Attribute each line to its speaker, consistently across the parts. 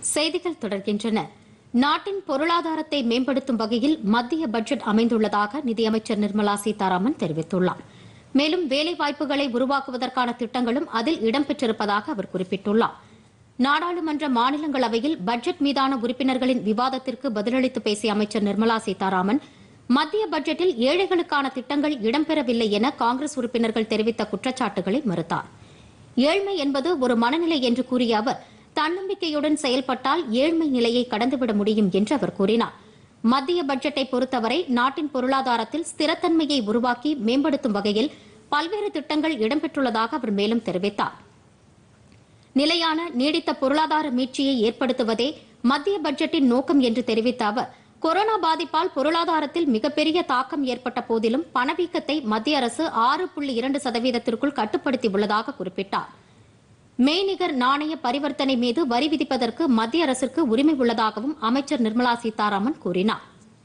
Speaker 1: செய்திகள் தொடர்கின்றன நாட்டின் பொருளாதாரத்தை மேம்படுத்தும் வகையில் மத்திய பட்ஜெட் அமைந்துள்ளதாக நிதியமைச்சர் நிர்மலா சீதாராமன் தெரிவித்துள்ளார் மேலும் வேலைவாய்ப்புகளை உருவாக்குவதற்கான திட்டங்களும் அதில் இடம்பெற்றிருப்பதாக அவர் குறிப்பிட்டுள்ளார் நாடாளுமன்ற மாநிலங்களவையில் பட்ஜெட் மீதான உறுப்பினர்களின் விவாதத்திற்கு பதிலளித்து பேசிய அமைச்சர் நிர்மலா சீதாராமன் மத்திய பட்ஜெட்டில் ஏழைகளுக்கான திட்டங்கள் இடம்பெறவில்லை என காங்கிரஸ் உறுப்பினர்கள் தெரிவித்த குற்றச்சாட்டுகளை மறுத்தார் ஏழ்மை என்பது ஒரு மனநிலை என்று கூறிய அவர் தன்னம்பிக்கையுடன் செயல்பட்டால் ஏழ்மை நிலையை கடந்துவிட முடியும் என்று அவர் கூறினார் மத்திய பட்ஜெட்டை பொறுத்தவரை நாட்டின் பொருளாதாரத்தில் ஸ்திரத்தன்மையை உருவாக்கி மேம்படுத்தும் வகையில் பல்வேறு திட்டங்கள் இடம்பெற்றுள்ளதாக அவர் மேலும் தெரிவித்தார் நிலையான நீடித்த பொருளாதார மீட்சியை ஏற்படுத்துவதே மத்திய பட்ஜெட்டின் நோக்கம் என்று தெரிவித்த அவர் கொரோனா பாதிப்பால் பொருளாதாரத்தில் மிகப்பெரிய தாக்கம் ஏற்பட்ட போதிலும் பணவீக்கத்தை மத்திய அரசு ஆறு புள்ளி இரண்டு சதவீதத்திற்குள் கட்டுப்படுத்தியுள்ளதாக குறிப்பிட்டார் மெய்நிகர் நாணய பரிவர்த்தனை மீது வரி விதிப்பதற்கு மத்திய அரசிற்கு உரிமை உள்ளதாகவும் அமைச்சர் நிர்மலா சீதாராமன் கூறினார்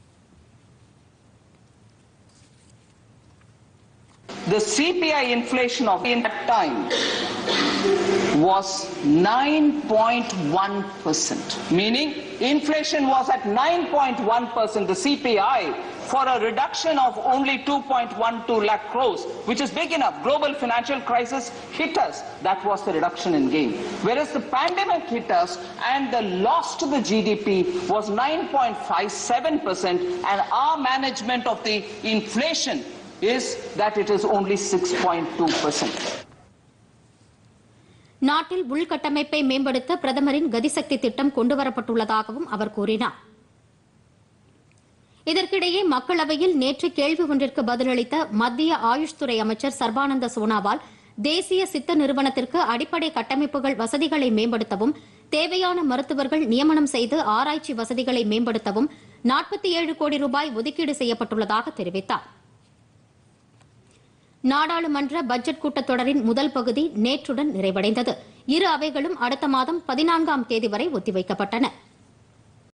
Speaker 2: The CPI inflation of in that time was 9.1%, meaning inflation was at 9.1%, the CPI, for a reduction of only 2.12 lakh crores, which is big enough. Global financial crisis hit us. That was the reduction in gain. Whereas the pandemic hit us and the loss to the GDP was 9.57% and our management of the inflation is that it is only 6.2%.
Speaker 1: நாட்டில் உள்கட்டமைப்பை மேம்படுத்த பிரதமரின் கதிசக்தி திட்டம் கொண்டுவரப்பட்டுள்ளதாகவும் அவர் கூறினார் இதற்கிடையே மக்களவையில் நேற்று கேள்வி ஒன்றிற்கு பதிலளித்த மத்திய ஆயுஷ் துறை அமைச்சர் சர்பானந்த சோனாவால் தேசிய சித்த நிறுவனத்திற்கு அடிப்படை கட்டமைப்புகள் வசதிகளை மேம்படுத்தவும் தேவையான மருத்துவர்கள் நியமனம் செய்து ஆராய்ச்சி வசதிகளை மேம்படுத்தவும் நாற்பத்தி ஏழு கோடி ரூபாய் ஒதுக்கீடு செய்யப்பட்டுள்ளதாக தெரிவித்தார் நாடாளுமன்ற பட்ஜெட் கூட்டத்தொடரின் முதல் பகுதி நேற்றுடன் நிறைவடைந்தது இரு அவைகளும் அடுத்த மாதம் பதினான்காம் தேதி வரை ஒத்திவைக்கப்பட்டன